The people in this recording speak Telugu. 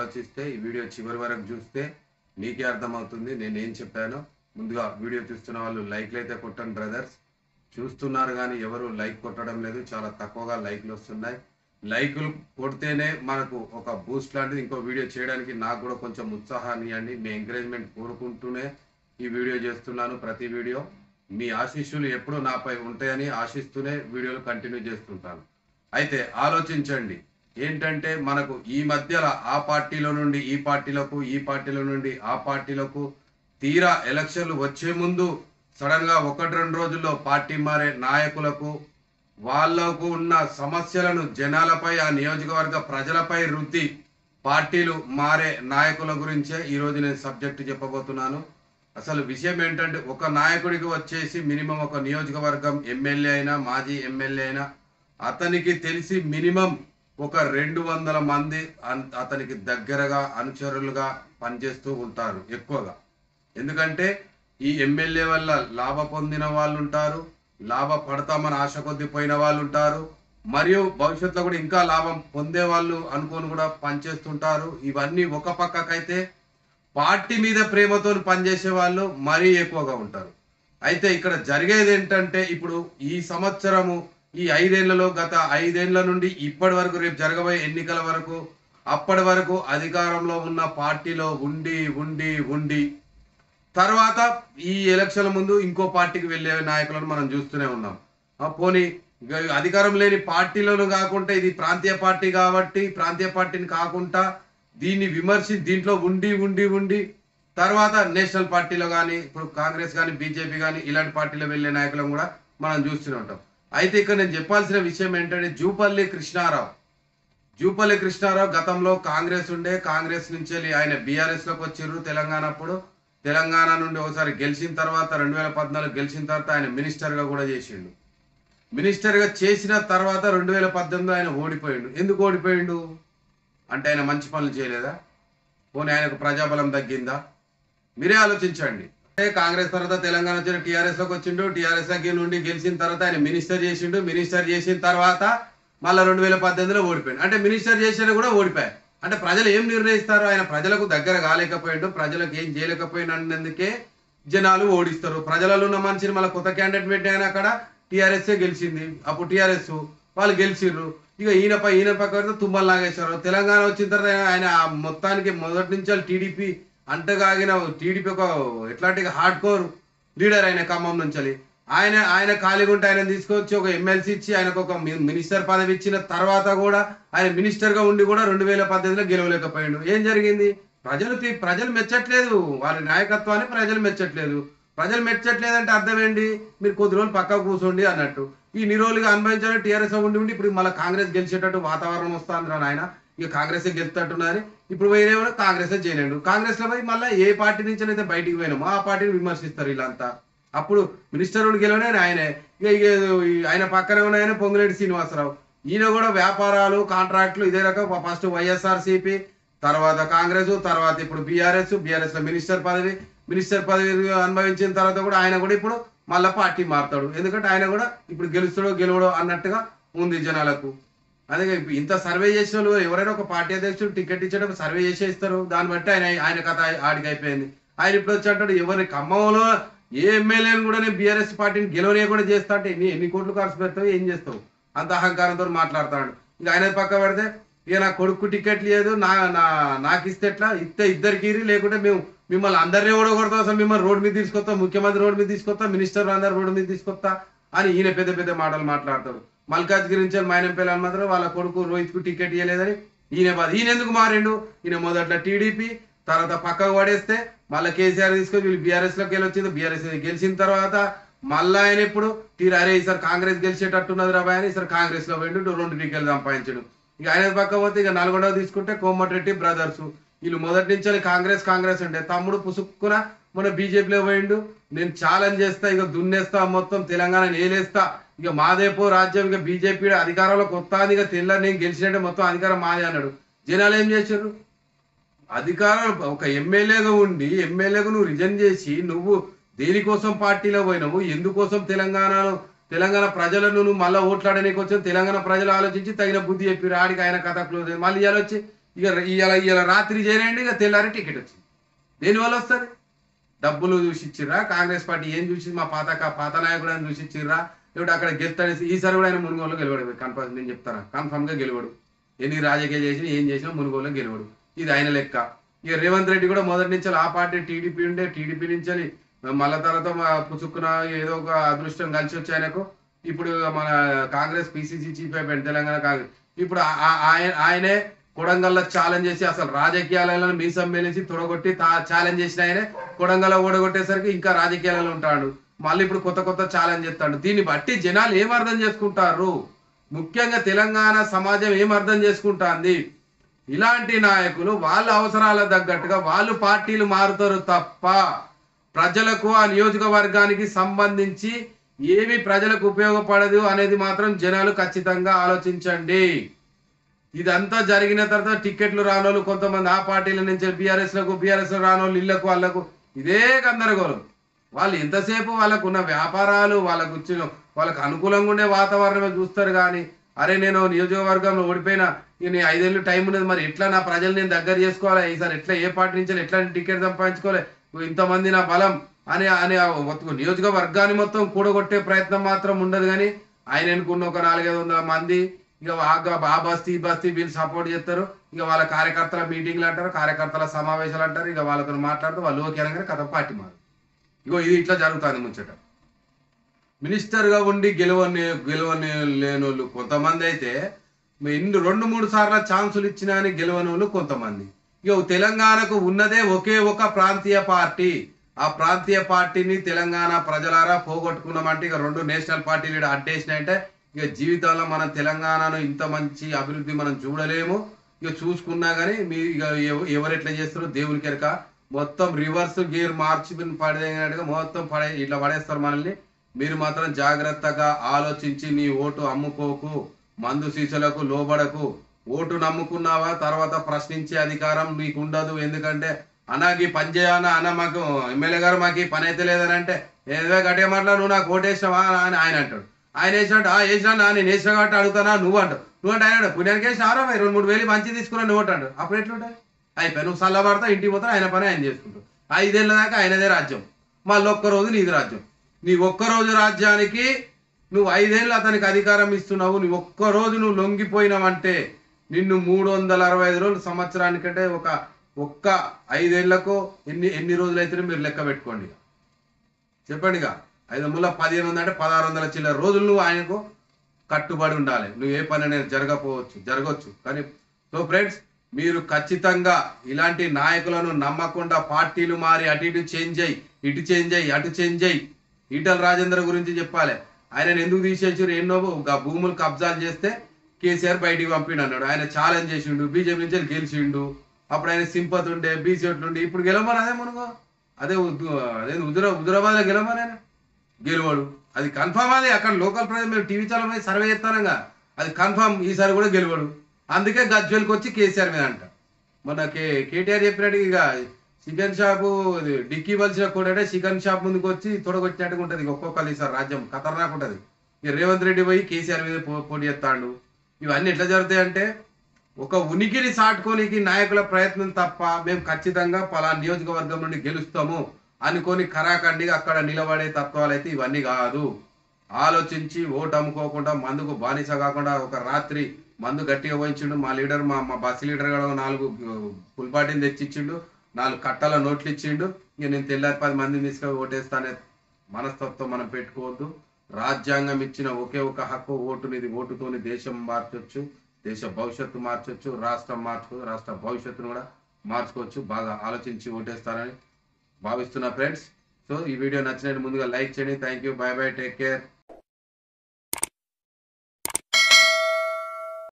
ఆలోచిస్తే ఈ వీడియో చివరి వరకు చూస్తే మీకే అర్థమవుతుంది నేను ఏం చెప్పానో ముందుగా వీడియో చూస్తున్న వాళ్ళు లైక్లు అయితే కొట్టండి బ్రదర్స్ చూస్తున్నారు కానీ ఎవరు లైక్ కొట్టడం లేదు చాలా తక్కువగా లైక్లు వస్తున్నాయి లైకులు కొడితేనే మనకు ఒక బూస్ట్ లాంటిది ఇంకో వీడియో చేయడానికి నాకు కూడా కొంచెం ఉత్సాహాన్ని ఇవ్వండి మీ ఎంకరేజ్మెంట్ కోరుకుంటూనే ఈ వీడియో చేస్తున్నాను ప్రతి వీడియో మీ ఆశీస్సులు ఎప్పుడూ నాపై ఉంటాయని ఆశిస్తూనే వీడియోలు కంటిన్యూ చేస్తుంటాను అయితే ఆలోచించండి ఏంటంటే మనకు ఈ మధ్యలో ఆ పార్టీలో నుండి ఈ పార్టీలకు ఈ పార్టీలో నుండి ఆ పార్టీలకు తీరా ఎలక్షన్లు వచ్చే ముందు సడన్ గా ఒకటి రెండు రోజుల్లో పార్టీ మారే నాయకులకు వాళ్ళకు ఉన్న సమస్యలను జనాలపై ఆ నియోజకవర్గ ప్రజలపై రుద్ది పార్టీలు మారే నాయకుల గురించే ఈరోజు నేను సబ్జెక్ట్ చెప్పబోతున్నాను అసలు విషయం ఏంటంటే ఒక నాయకుడికి వచ్చేసి మినిమం ఒక నియోజకవర్గం ఎమ్మెల్యే అయినా మాజీ ఎమ్మెల్యే అయినా అతనికి తెలిసి మినిమం ఒక రెండు వందల మంది అన్- అతనికి దగ్గరగా అనుచరులుగా పనిచేస్తూ ఉంటారు ఎక్కువగా ఎందుకంటే ఈ ఎమ్మెల్యే వల్ల లాభ పొందిన వాళ్ళు ఉంటారు లాభ పడతామని ఆశ కొద్ది పోయిన వాళ్ళు ఉంటారు మరియు భవిష్యత్తులో కూడా ఇంకా లాభం పొందే వాళ్ళు అనుకొని కూడా పనిచేస్తుంటారు ఇవన్నీ ఒక పక్కకైతే పార్టీ మీద ప్రేమతో పనిచేసే వాళ్ళు మరీ ఎక్కువగా ఉంటారు అయితే ఇక్కడ జరిగేది ఏంటంటే ఇప్పుడు ఈ సంవత్సరము ఈ ఐదేళ్లలో గత ఐదేళ్ల నుండి ఇప్పటి వరకు రేపు జరగబోయే ఎన్నికల వరకు అప్పటి వరకు అధికారంలో ఉన్న పార్టీలో ఉండి ఉండి ఉండి తర్వాత ఈ ఎలక్షన్ల ముందు ఇంకో పార్టీకి వెళ్ళే నాయకులను మనం చూస్తూనే ఉన్నాం ఆ పోనీ ఇక అధికారం లేని పార్టీలను కాకుండా ఇది ప్రాంతీయ పార్టీ కాబట్టి ప్రాంతీయ పార్టీని కాకుండా దీన్ని విమర్శి దీంట్లో ఉండి ఉండి ఉండి తర్వాత నేషనల్ పార్టీలో కానీ ఇప్పుడు కాంగ్రెస్ కానీ బీజేపీ కానీ ఇలాంటి పార్టీలో వెళ్ళే నాయకులను కూడా మనం చూస్తూనే ఉంటాం అయితే ఇక్కడ నేను చెప్పాల్సిన విషయం ఏంటంటే జూపల్లి కృష్ణారావు జూపల్లి కృష్ణారావు గతంలో కాంగ్రెస్ ఉండే కాంగ్రెస్ నుంచి వెళ్ళి ఆయన బీఆర్ఎస్ లోకి వచ్చిర్రు తెలంగాణ అప్పుడు తెలంగాణ నుండి ఒకసారి గెలిచిన తర్వాత రెండు వేల పద్నాలుగు గెలిచిన తర్వాత ఆయన మినిస్టర్ గా కూడా చేసిండు మినిస్టర్ గా చేసిన తర్వాత రెండు వేల పద్దెనిమిదిలో ఆయన ఓడిపోయిండు ఎందుకు ఓడిపోయిండు అంటే ఆయన మంచి పనులు చేయలేదా పోనీ ఆయనకు ప్రజాబలం తగ్గిందా మీరే ఆలోచించండి అంటే కాంగ్రెస్ తర్వాత తెలంగాణ వచ్చిన టీఆర్ఎస్ లోకి వచ్చిండు టీఆర్ఎస్ లోకి నుండి గెలిచిన తర్వాత ఆయన మినిస్టర్ చేసిండు మినిస్టర్ చేసిన తర్వాత మళ్ళీ రెండు వేల పద్దెనిమిదిలో ఓడిపోయిండు అంటే మినిస్టర్ చేసినా కూడా ఓడిపోయారు అంటే ప్రజలు ఏం నిర్ణయిస్తారు ఆయన ప్రజలకు దగ్గర కాలేకపోయిండు ప్రజలకు ఏం చేయలేకపోయిండు అన్నందుకే జనాలు ఓడిస్తారు ప్రజలలో ఉన్న మనిషిని మళ్ళీ కొత్త క్యాండిడేట్ పెట్టాను అక్కడ టీఆర్ఎస్ గెలిచింది అప్పుడు టీఆర్ఎస్ వాళ్ళు గెలిచిర్రు ఇక ఈయన పై ఈయన పక్క పెడితే తుమ్మల నాగేశ్వరరావు తెలంగాణ వచ్చిన తర్వాత ఆయన ఆ మొత్తానికి మొదటి నుంచి టీడీపీ అంటగాగిన టీడీపీ ఒక ఎట్లాంటి హార్డ్ కోర్ లీడర్ ఆయన ఖమ్మం నుంచి ఆయన ఆయన ఖాళీగా ఉంటే ఆయన తీసుకొచ్చి ఒక ఎమ్మెల్సీ ఇచ్చి ఆయనకు ఒక మి- మినిస్టర్ పదవి ఇచ్చిన తర్వాత కూడా ఆయన మినిస్టర్ గా ఉండి కూడా రెండు వేల పద్దెనిమిదిలో గెలవలేకపోయాడు ఏం జరిగింది ప్రజలు తీ- ప్రజలు మెచ్చట్లేదు వారి నాయకత్వాన్ని ప్రజలు మెచ్చట్లేదు ప్రజలు మెచ్చట్లేదంటే అర్థం ఏంటి మీరు కొద్ది రోజులు పక్కకు కూర్చోండి అన్నట్టు ఈ ఇన్ని రోజులుగా అనుభవించాలని టీఆర్ఎస్ ఉండి ఉండి ఇప్పుడు మళ్ళీ కాంగ్రెస్ గెలిచేటట్టు వాతావరణం వస్తుంది రా నాయన ఇక కాంగ్రెస్ గెలుతున్నట్టున్నది ఇప్పుడు వేరేమో కాంగ్రెస్ చేయలేండు కాంగ్రెస్ లో పోయి మళ్ళీ ఏ పార్టీ నుంచి అయితే బయటికి పోయినామో ఆ పార్టీని విమర్శిస్తారు వీళ్ళంతా అప్పుడు మినిస్టర్ ఉండి గెలవనే ఆయనే ఇక ఇక ఈ ఆయన పక్కనే ఉన్న ఆయన పొంగులేటి శ్రీనివాసరావు ఈయన కూడా వ్యాపారాలు కాంట్రాక్టులు ఇదే రకం ఫస్ట్ వైఎస్ఆర్ సిపి తర్వాత కాంగ్రెస్ తర్వాత ఇప్పుడు బీఆర్ఎస్ బీఆర్ఎస్ లో మినిస్టర్ పదవి మినిస్టర్ పదవి అనుభవించిన తర్వాత కూడా ఆయన కూడా ఇప్పుడు మళ్ళా పార్టీ మారుతాడు ఎందుకంటే ఆయన కూడా ఇప్పుడు గెలుస్తాడో గెలవడో అన్నట్టుగా ఉంది జనాలకు అదే ఇప్పుడు ఇంత సర్వే చేసిన వాళ్ళు ఎవరైనా ఒక పార్టీ అధ్యక్షుడు టికెట్ ఇచ్చేటప్పుడు సర్వే చేసేస్తారు దాన్ని బట్టి ఆయన ఆయన కథ ఆడికి అయిపోయింది ఆయన ఇప్పుడు వచ్చి అంటాడు ఎవరి ఖమ్మంలో ఏ ఎమ్మెల్యేని కూడా నేను బీఆర్ఎస్ పార్టీని గెలవనే కూడా చేస్తా అంటే ఎన్ని ఎన్ని కోట్లు ఖర్చు పెడతావు ఏం చేస్తావు అంత అహంకారంతో మాట్లాడతాడు ఇక ఆయన పక్క పెడితే ఇక నా కొడుకు టికెట్ లేదు నా నా నాకు ఇస్తే ఎట్లా ఇస్తే ఇద్దరికి ఇరి, లేకుంటే మేము మిమ్మల్ని అందరినీ ఓడగొడతాం అసలు మిమ్మల్ని రోడ్ మీద తీసుకొస్తా ముఖ్యమంత్రి రోడ్ మీద తీసుకొస్తా మినిస్టర్ అందరు రోడ్ మీద తీసుకొస్తా అని ఈయన పెద్ద పెద్ద మాటలు మాట్లాడతాడు మల్కాజ్గిరి నుంచి మైనంపల్లి హనుమంతరావు వాళ్ళ కొడుకు రోహిత్ కు టికెట్ ఇవ్వలేదని ఈయన బాధ ఈయన ఎందుకు మారిండు ఈయన మొదట్లో టీడీపీ తర్వాత పక్కకు పడేస్తే మళ్ళీ కేసీఆర్ తీసుకొని వీళ్ళు బీఆర్ఎస్ లోకి వెళ్ళి వచ్చింది బీఆర్ఎస్ గెలిచిన తర్వాత మళ్ళా ఆయన ఇప్పుడు తీరు అరే ఈసారి కాంగ్రెస్ గెలిచేటట్టున్నది రాబాయ్ అని ఈసారి కాంగ్రెస్ లో పోయిండు రెండు టికెట్లు సంపాదించడు ఇక ఆయన పక్క పోతే ఇక నల్గొండ తీసుకుంటే కోమటిరెడ్డి బ్రదర్స్ వీళ్ళు మొదటి నుంచి కాంగ్రెస్ కాంగ్రెస్ ఉండే తమ్ముడు పుసుక్కున మన బీజేపీలో పోయిండు నేను ఛాలెంజ్ చేస్తా ఇక దున్నేస్తా మొత్తం తెలంగాణ నేలేస్తా ఇక మాదేపో రాజ్యం ఇక బీజేపీ అధికారంలోకి వస్తాను ఇక తెల్ల నేను గెలిచినట్టే మొత్తం అధికారం మాదే అన్నాడు జనాలు ఏం చేశారు అధికారం ఒక ఎమ్మెల్యేగా ఉండి ఎమ్మెల్యేగా నువ్వు రిజైన్ చేసి నువ్వు దేనికోసం పార్టీలో పోయినావు ఎందుకోసం తెలంగాణలో తెలంగాణ ప్రజలను నువ్వు మళ్ళీ ఓట్లాడడానికి వచ్చి తెలంగాణ ప్రజలు ఆలోచించి తగిన బుద్ధి చెప్పి ఆడికి ఆయన కథ క్లోజ్ అయింది. మళ్ళీ ఇవాళ వచ్చి ఇక ఇవాళ ఇవాళ రాత్రి చేయండి ఇక తెల్లారి టికెట్ వచ్చింది దేనివల్ల వస్తుంది డబ్బులు చూసి ఇచ్చిర్రా కాంగ్రెస్ పార్టీ ఏం చూసి మా పాత కా- పాత నాయకుడు అని చూసి ఇచ్చిర్రా లేకపోతే అక్కడ గెలుతాడేసి ఈసారి కూడా ఆయన మునుగోలు గెలవడు కన్ఫర్మ్ నేను చెప్తాను కన్ఫర్మ్ గా గెలవడు ఎన్ని రాజకీయాలు చేసినా ఏం చేసినా మునుగోలు గెలవడు ఇది ఆయన లెక్క ఇక రేవంత్ రెడ్డి కూడా మొదటి నుంచి ఆ పార్టీ టీడీపీ ఉండే టీడీపీ నుంచి మళ్ళా తర్వాత మా పుసుక్కున ఏదో ఒక అదృష్టం కలిసి వచ్చి ఆయనకు ఇప్పుడు మన కాంగ్రెస్ పిసిసి చీఫ్ అయిపోయింది తెలంగాణ కాంగ్రెస్ ఇప్పుడు ఆ- ఆ- ఆయన- ఆయనే కొడంగల్లో ఛాలెంజ్ చేసి అసలు రాజకీయాలలో మీసం మేలేసి తొడగొట్టి ఛాలెంజ్ చేసిన ఆయనే కొడంగల్లో ఓడగొట్టేసరికి ఇంకా రాజకీయాలలో ఉంటాడు మళ్ళీ ఇప్పుడు కొత్త కొత్త ఛాలెంజ్ చేస్తాడు దీన్ని బట్టి జనాలు ఏం అర్థం చేసుకుంటారు ముఖ్యంగా తెలంగాణ సమాజం ఏం అర్థం చేసుకుంటాంది ఇలాంటి నాయకులు వాళ్ళ అవసరాలకు తగ్గట్టుగా వాళ్ళు పార్టీలు మారుతారు తప్ప ప్రజలకు ఆ నియోజకవర్గానికి సంబంధించి ఏమి ప్రజలకు ఉపయోగపడదు అనేది మాత్రం జనాలు ఖచ్చితంగా ఆలోచించండి ఇదంతా జరిగిన తర్వాత టికెట్లు రానోళ్ళు కొంతమంది ఆ పార్టీల నుంచి బీఆర్ఎస్ లకు బీఆర్ఎస్ రానోళ్ళు ఇళ్లకు వాళ్ళకు ఇదే గందరగోళం వాళ్ళు ఎంతసేపు వాళ్ళకు ఉన్న వ్యాపారాలు వాళ్ళకు వచ్చిన వాళ్ళకు అనుకూలంగా ఉండే వాతావరణమే చూస్తారు కానీ అరే నేను నియోజకవర్గంలో ఓడిపోయినా ఇక నీ ఐదేళ్ళు టైం ఉన్నది మరి ఎట్లా నా ప్రజలు నేను దగ్గర చేసుకోవాలి ఈసారి ఎట్లా ఏ పార్టీ నుంచి ఎట్లా టికెట్ సంపాదించుకోవాలి ఇంతమంది నా బలం అని అని ఆ మొత్తం నియోజకవర్గాన్ని మొత్తం కూడగొట్టే ప్రయత్నం మాత్రం ఉండదు కానీ ఆయన అనుకున్న ఒక నాలుగైదు వందల మంది ఇక ఆ- ఆ బస్తీ ఈ బస్తీ వీళ్ళు సపోర్ట్ చేస్తారు ఇక వాళ్ళ కార్యకర్తల మీటింగ్లు అంటారు కార్యకర్తల సమావేశాలు అంటారు ఇక వాళ్ళతో మాట్లాడుతూ వాళ్ళు ఓకే అనగానే కథ పార్టీ మారు ఇగో ఇది ఇట్లా జరుగుతుంది ముచ్చట మినిస్టర్ గా ఉండి గెలవని గెలవని లేనోళ్ళు కొంతమంది అయితే ఎన్ని రెండు మూడు సార్లు ఛాన్సులు ఇచ్చినా అని గెలవని వాళ్ళు కొంతమంది ఇక తెలంగాణకు ఉన్నదే ఒకే ఒక ప్రాంతీయ పార్టీ ఆ ప్రాంతీయ పార్టీని తెలంగాణ ప్రజలారా పోగొట్టుకున్నామంటే ఇక రెండు నేషనల్ పార్టీలు ఈడ అడ్డేసినాయంటే ఇక జీవితంలో మనం తెలంగాణను ఇంత మంచి అభివృద్ధి మనం చూడలేము ఇక చూసుకున్నా కానీ మీ ఇక ఎవ- ఎవరు ఎట్లా చేస్తారో దేవునికి ఎరక మొత్తం రివర్స్ గేర్ మార్చి పడేటట్టుగా మొత్తం పడే ఇట్లా పడేస్తారు మనల్ని మీరు మాత్రం జాగ్రత్తగా ఆలోచించి నీ ఓటు అమ్ముకోకు మందు సీసలకు లోబడకు ఓటు నమ్ముకున్నావా తర్వాత ప్రశ్నించే అధికారం నీకు ఉండదు ఎందుకంటే అనాకి పని చేయాలన్నా అన్న మాకు ఎమ్మెల్యే గారు మాకు ఈ పని అయితే లేదని అంటే ఏదో గట్టిగా మాట్లాడు నువ్వు నాకు ఓటు వేసినావా అని ఆయన అంటాడు ఆయన వేసినట్టు ఆ వేసినా నా నేను వేసిన కాబట్టి అడుగుతానా నువ్వు అంటావు నువ్వు అంటే ఆయన అంటాడు, పుణ్యానికి వేసినారా మరి రెండు మూడు వేలు మంచి తీసుకున్నా నువ్వు అంటాడు అప్పుడు ఎట్లుంటాయి అయిపోయి నువ్వు చల్లబడతా ఇంటికి పోతా ఆయన పని ఆయన చేసుకుంటావు ఐదేళ్ళ దాకా ఆయనదే రాజ్యం మళ్ళీ ఒక్క రోజు నీది రాజ్యం నీ ఒక్క రోజు రాజ్యానికి నువ్వు ఐదేళ్ళు అతనికి అధికారం ఇస్తున్నావు నువ్వు ఒక్క రోజు నువ్వు లొంగిపోయినావంటే నిన్ను మూడు వందల అరవై ఐదు రోజులు సంవత్సరానికంటే ఒక ఒక్క ఐదేళ్లకు ఎన్ని ఎన్ని రోజులు అయితే మీరు లెక్క పెట్టుకోండి ఇక. చెప్పండి ఇక ఐదు వందల పదిహేను వందల అంటే పదహారు వందల చిల్లర రోజులు నువ్వు ఆయనకు కట్టుబడి ఉండాలి నువ్వు ఏ పని అనేది జరగపోవచ్చు జరగవచ్చు కానీ సో ఫ్రెండ్స్ మీరు ఖచ్చితంగా ఇలాంటి నాయకులను నమ్మకుండా పార్టీలు మారి అటు ఇటు చేంజ్ అయ్యి ఇటు చేంజ్ అయ్యి అటు చేంజ్ అయ్యి ఈటల రాజేంద్ర గురించి చెప్పాలి ఆయన ఎందుకు తీసేసారు ఎన్నో గా భూములు కబ్జాలు చేస్తే కేసీఆర్ బయటికి పంపిండు అన్నాడు ఆయన ఛాలెంజ్ చేసిండు బీజేపీ నుంచి వెళ్ళి గెలిచిండు అప్పుడు ఆయన సింపతి ఉండే బీసీ ఉండే ఇప్పుడు గెలవమని అదే మనకు అదే ఉద్దు- అదే హుజురా హుజురాబాద్ లో గెలవమని ఆయన గెలవడు అది కన్ఫర్మ్ అది అక్కడ లోకల్ ప్రజలు మేము టీవీ ఛానల్ మీద సర్వే చేస్తానంగా అది కన్ఫర్మ్ ఈసారి కూడా గెలవడు అందుకే గజ్వేల్కి వచ్చి కేసీఆర్ మీద అంట మొన్న కే కేటీఆర్ చెప్పినట్టు ఇక చికెన్ షాపు ఇది డిక్కీ వలసిన కూడా చికెన్ షాప్ ముందుకు వచ్చి తొడగొచ్చినట్టుగా ఉంటుంది ఇక ఒక్కొక్కరు ఈసారి రాజ్యం ఖతర్నాక్ ఉంటుంది ఇక రేవంత్ రెడ్డి పోయి కేసీఆర్ మీద పో- పోటీ చేస్తాడు ఇవన్నీ ఎట్లా జరుగుతాయి అంటే ఒక ఉనికిని సాటుకోనికి నాయకుల ప్రయత్నం తప్ప మేము ఖచ్చితంగా పలా నియోజకవర్గం నుండి గెలుస్తాము అనుకొని కరాఖండిగా అక్కడ నిలబడే తత్వాలు అయితే ఇవన్నీ కాదు ఆలోచించి ఓటు అమ్ముకోకుండా మందుకు బానిస కాకుండా ఒక రాత్రి మందు గట్టిగా పోయించిండు మా లీడర్ మా మా బస్ లీడర్ కూడా ఒక నాలుగు ఫుల్ బాటిల్ తెచ్చిచ్చిండు నాలుగు కట్టల నోట్లు ఇచ్చిండు ఇక నేను తెల్లారి పది మందిని తీసుకొని ఓటేస్తానే మనస్తత్వం మనం పెట్టుకోవద్దు రాజ్యాంగం ఇచ్చిన ఒకే ఒక హక్కు ఓటుని ఇది ఓటుతోని దేశం మార్చొచ్చు దేశ భవిష్యత్తు మార్చొచ్చు రాష్ట్రం మార్చుకోవచ్చు రాష్ట్ర భవిష్యత్తును కూడా మార్చుకోవచ్చు బాగా ఆలోచించి ఓటేస్తారని భావిస్తున్నా ఫ్రెండ్స్ సో ఈ వీడియో నచ్చినట్టు ముందుగా లైక్ చేయండి thank you bye bye take care